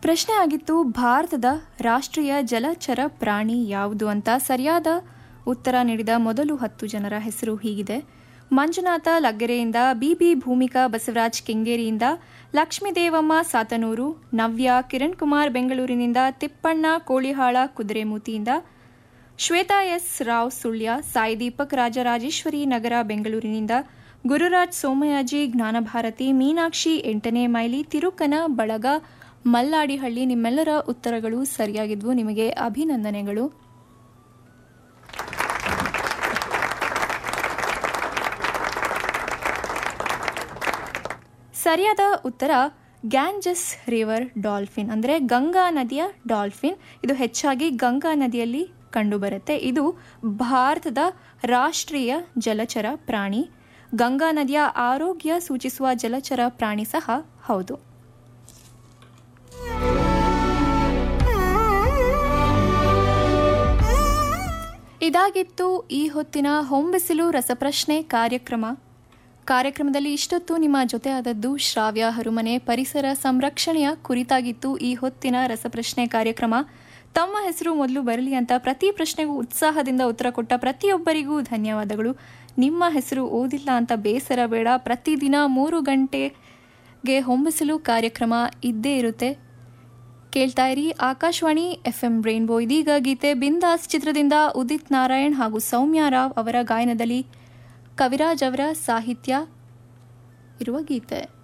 ಪ್ರಶ್ನೆ ಆಗಿತ್ತು ಭಾರತದ ರಾಷ್ಟ್ರೀಯ ಜಲಚರ ಪ್ರಾಣಿ ಯಾವುದು ಅಂತ ಸರಿಯಾದ ಉತ್ತರ ನೀಡಿದ ಮೊದಲು ಹತ್ತು ಜನರ ಹೆಸರು ಹೀಗಿದೆ ಮಂಜುನಾಥ ಲಗ್ಗೆರೆಯಿಂದ ಬಿಬಿ ಭೂಮಿಕಾ ಬಸವರಾಜ್ ಕೆಂಗೇರಿಯಿಂದ ಲಕ್ಷ್ಮೀದೇವಮ್ಮ ಸಾತನೂರು ನವ್ಯ ಕಿರಣ್ ಕುಮಾರ್ ಬೆಂಗಳೂರಿನಿಂದ ತಿಪ್ಪಣ್ಣ ಕೋಳಿಹಾಳ ಕುದುರೆಮೂತಿಯಿಂದ ಶ್ವೇತಾ ಎಸ್ ರಾವ್ ಸುಳ್ಯ ಸಾಯಿ ದೀಪಕ್ ರಾಜರಾಜೇಶ್ವರಿ ನಗರ ಬೆಂಗಳೂರಿನಿಂದ ಗುರುರಾಜ್ ಸೋಮಯಾಜಿ ಜ್ಞಾನಭಾರತಿ ಮೀನಾಕ್ಷಿ ಎಂಟನೇ ಮೈಲಿ ತಿರುಕನ ಬಳಗ ಮಲ್ಲಾಡಿಹಳ್ಳಿ ನಿಮ್ಮೆಲ್ಲರ ಉತ್ತರಗಳು ಸರಿಯಾಗಿದ್ವು ನಿಮಗೆ ಅಭಿನಂದನೆಗಳು ಸರಿಯಾದ ಉತ್ತರ ಗ್ಯಾಂಜಸ್ ರಿವರ್ ಡಾಲ್ಫಿನ್ ಅಂದರೆ ಗಂಗಾ ನದಿಯ ಡಾಲ್ಫಿನ್ ಇದು ಹೆಚ್ಚಾಗಿ ಗಂಗಾ ನದಿಯಲ್ಲಿ ಕಂಡುಬರುತ್ತೆ ಇದು ಭಾರತದ ರಾಷ್ಟ್ರೀಯ ಜಲಚರ ಪ್ರಾಣಿ ಗಂಗಾ ನದಿಯ ಆರೋಗ್ಯ ಸೂಚಿಸುವ ಜಲಚರ ಪ್ರಾಣಿ ಸಹ ಹೌದು ಇದಾಗಿತ್ತು ಈ ಹೊತ್ತಿನ ಹೊಂಬಿಸಿಲು ರಸಪ್ರಶ್ನೆ ಕಾರ್ಯಕ್ರಮ ಕಾರ್ಯಕ್ರಮದಲ್ಲಿ ಇಷ್ಟೊತ್ತು ನಿಮ್ಮ ಜೊತೆ ಆದದ್ದು ಶ್ರಾವ್ಯ ಹರುಮನೆ ಪರಿಸರ ಸಂರಕ್ಷಣೆಯ ಕುರಿತಾಗಿತ್ತು ಈ ಹೊತ್ತಿನ ರಸಪ್ರಶ್ನೆ ಕಾರ್ಯಕ್ರಮ ತಮ್ಮ ಹೆಸರು ಮೊದಲು ಬರಲಿ ಅಂತ ಪ್ರತಿ ಪ್ರಶ್ನೆಗೂ ಉತ್ಸಾಹದಿಂದ ಉತ್ತರ ಕೊಟ್ಟ ಪ್ರತಿಯೊಬ್ಬರಿಗೂ ಧನ್ಯವಾದಗಳು ನಿಮ್ಮ ಹೆಸರು ಓದಿಲ್ಲ ಅಂತ ಬೇಸರ ಬೇಡ ಪ್ರತಿದಿನ ಮೂರು ಗಂಟೆಗೆ ಹೊಂಬಿಸಲು ಕಾರ್ಯಕ್ರಮ ಇದ್ದೇ ಇರುತ್ತೆ ಕೇಳ್ತಾ ಇರಿ ಆಕಾಶವಾಣಿ ಎಫ್ ಎಂ ರೈನ್ಬೋ ಇದೀಗ ಗೀತೆ ಬಿಂದಾಸ್ ಚಿತ್ರದಿಂದ ಉದಿತ್ ನಾರಾಯಣ್ ಹಾಗೂ ಸೌಮ್ಯ ರಾವ್ ಅವರ ಗಾಯನದಲ್ಲಿ ಕವಿರಾಜ್ ಅವರ ಸಾಹಿತ್ಯ ಇರುವ ಗೀತೆ